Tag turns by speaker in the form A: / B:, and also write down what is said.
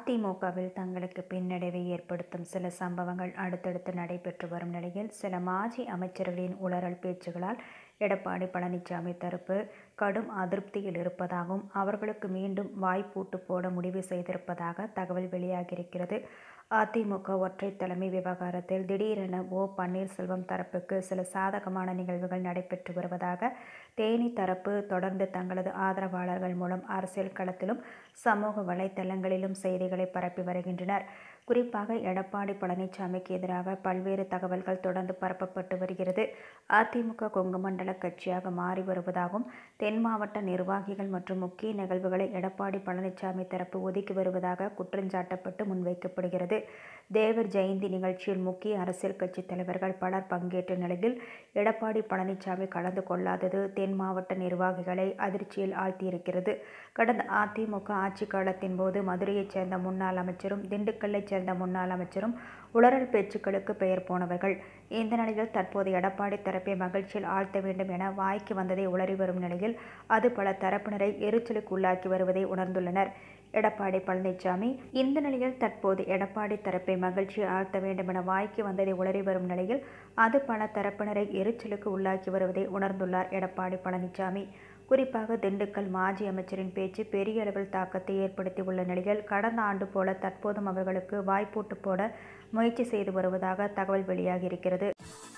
A: அதிமுகவில் தங்களுக்கு பின்னடைவை ஏற்படுத்தும் சில சம்பவங்கள் அடுத்தடுத்து நடைபெற்று வரும் நிலையில் சில மாஜி அமைச்சர்களின் உளறல் பேச்சுகளால் எடப்பாடி பழனிசாமி தரப்பு கடும் அதிருப்தியில் இருப்பதாகவும் அவர்களுக்கு மீண்டும் வாய்ப்பூட்டு போட முடிவு செய்திருப்பதாக தகவல் வெளியாகியிருக்கிறது அதிமுக ஒற்றை தலைமை விவகாரத்தில் திடீரென ஓ பன்னீர்செல்வம் தரப்புக்கு சில சாதகமான நிகழ்வுகள் நடைபெற்று வருவதாக தேனி தரப்பு தொடர்ந்து தங்களது ஆதரவாளர்கள் மூலம் அரசியல் களத்திலும் சமூக வலைதளங்களிலும் செய்திகளை பரப்பி வருகின்றனர் குறிப்பாக எடப்பாடி பழனிசாமிக்கு எதிராக பல்வேறு தகவல்கள் தொடர்ந்து பரப்பப்பட்டு வருகிறது அதிமுக கொங்கு மண்டல கட்சியாக மாறி வருவதாகவும் தென் மாவட்ட நிர்வாகிகள் மற்றும் முக்கிய நிகழ்வுகளை எடப்பாடி பழனிசாமி தரப்பு ஒதுக்கி வருவதாக குற்றஞ்சாட்டப்பட்டு முன்வைக்கப்படுகிறது தேவர் ஜெயந்தி நிகழ்ச்சியில் முக்கிய அரசியல் கட்சி தலைவர்கள் பலர் பங்கேற்ற நிலையில் எடப்பாடி பழனிசாமி கலந்து கொள்ளாதது தென் மாவட்ட நிர்வாகிகளை அதிர்ச்சியில் ஆழ்த்தியிருக்கிறது கடந்த அதிமுக ஆட்சி காலத்தின் போது மதுரையைச் சேர்ந்த முன்னாள் அமைச்சரும் திண்டுக்கல்லைச் சேர்ந்த முன்னாள் அமைச்சரும் உளறல் பேச்சுக்களுக்கு பெயர் போனவர்கள் இந்த நிலையில் தற்போது எடப்பாடி தரப்பை மகிழ்ச்சியில் ஆழ்த்த வேண்டும் என வாய்க்கு வந்ததை உளறி வரும் நிலையில் அது பல தரப்பினரை எரிச்சலுக்கு உள்ளாக்கி வருவதை உணர்ந்துள்ளனர் எடப்பாடி பழனிசாமி இந்த நிலையில் தற்போது எடப்பாடி தரப்பை மகிழ்ச்சி ஆழ்த்த வேண்டும் என வாய்க்கு வந்ததை உளறி வரும் நிலையில் அது பல தரப்பினரை எரிச்சலுக்கு உள்ளாக்கி வருவதை உணர்ந்துள்ளார் எடப்பாடி பழனிசாமி குறிப்பாக திண்டுக்கல் மாஜி அமைச்சரின் பேச்சு பெரிய அளவில் தாக்கத்தை ஏற்படுத்தி உள்ள நிலையில் கடந்த ஆண்டு போல தற்போதும் அவர்களுக்கு வாய்ப்பூட்டு போட முயற்சி செய்து வருவதாக தகவல் வெளியாகியிருக்கிறது